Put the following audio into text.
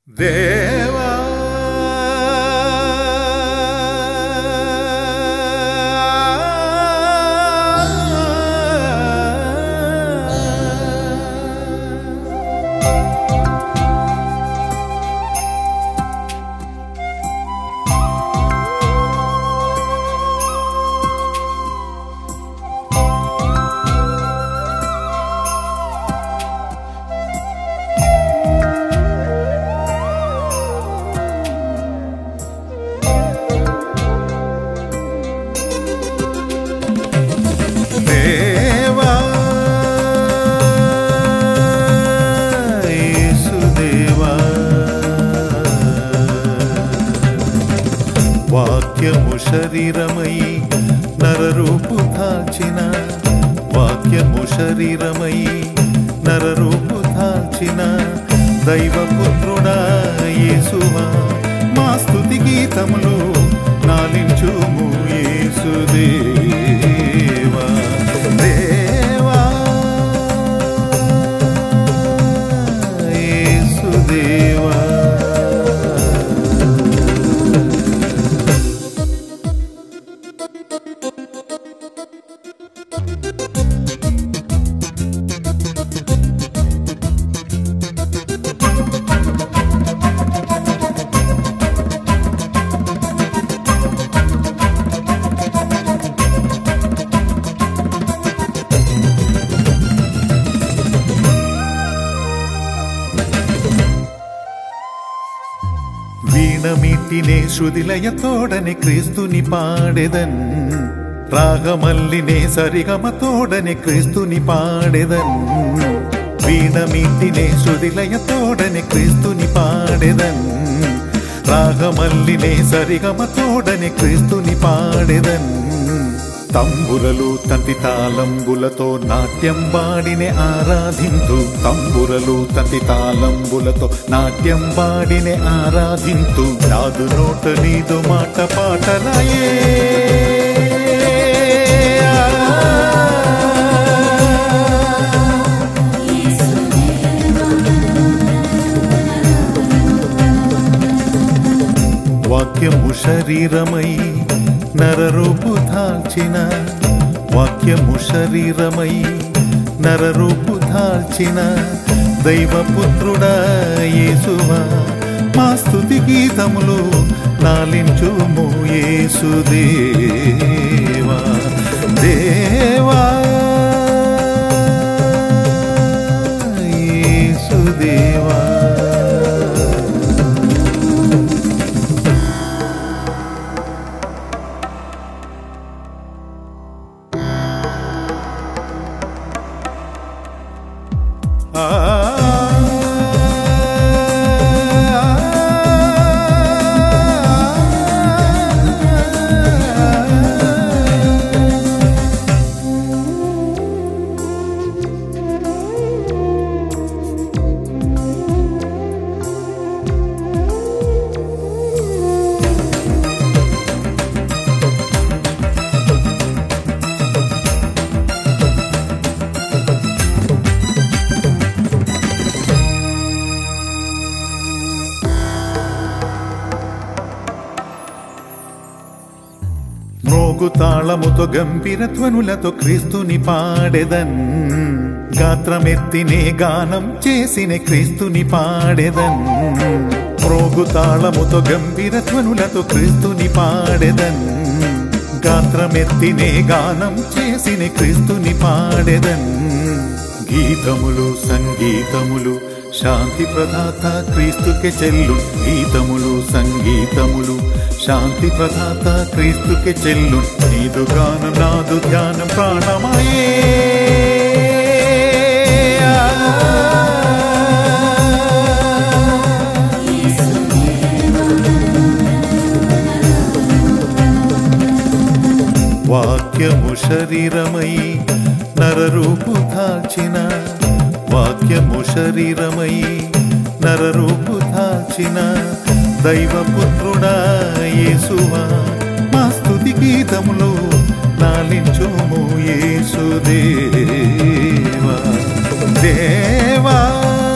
దేవా దేవా యేసుదేవా వాక్యము శరీరమై నరరూపు దాల్చిన వాక్యము శరీరమై నరరూపు దాల్చిన దైవపుత్రుడా యేసువా మా స్తుతి గీతములు నాలించుము యేసుదేవా దేవా యేసుదేవా വീണമീട്ടിനെ ശ്രുതിലയത്തോടനെ ക്രിസ്തുനി പാടെതൻ രാഗമല്ലിനെ സരിഗമത്തോടനെ ക്രിസ്തുനി പാടെതൻ വീണമീട്ടിനെ ശ്രുതിലയത്തോടനെ ക്രിസ്തുനി പാടെതൻ రాగమల్లినే సరిగమతోడని క్రీస్తుని పాడెదన్ తంబురలు తంతి తాళంబులతో నాట్యం వాడినే ఆరాధింతు తంబురలు తంతి తాళంబులతో నాట్యం వాడినే ఆరాధింతు నాదు నోట నీదు మాట పాటలాయే వాక్యము శరీరమై నరరూపు దాల్చిన వాక్యము శరీరమై నరరూపు దాల్చిన దైవపుత్రుడా యేసువా మా స్తుతి గీతములు నాలించుము యేసుదేవా దేవా యేసుదేవా మోగు తాళముతో గంభీర ధ్వనులతో క్రీస్తుని పాడెదన్ గాత్రమెత్తినే గానం చేసిన క్రీస్తుని పాడెదన్ మ్రోగు తాళముతో గంభీర ధ్వనులతో క్రీస్తుని పాడెదన్ గాత్రమెత్తినే గానం చేసిన క్రీస్తుని పాడెదన్ గీతములు సంగీతములు శాంతి ప్రదాత క్రీస్తుకే చెల్లు గీతములు సంగీతములు శాంతి ప్రదాత క్రీస్తుకే చెల్లు నీదు గానం నాదు ధ్యానం ప్రాణమయే వాక్యము శరీరమై నరరూపు దాల్చిన వాక్యము శరీరమై నరరూపు దాల్చిన దైవపుత్రుడా యేసువా మా స్తుతి గీతములు నాలించుము యేసుదేవా దేవా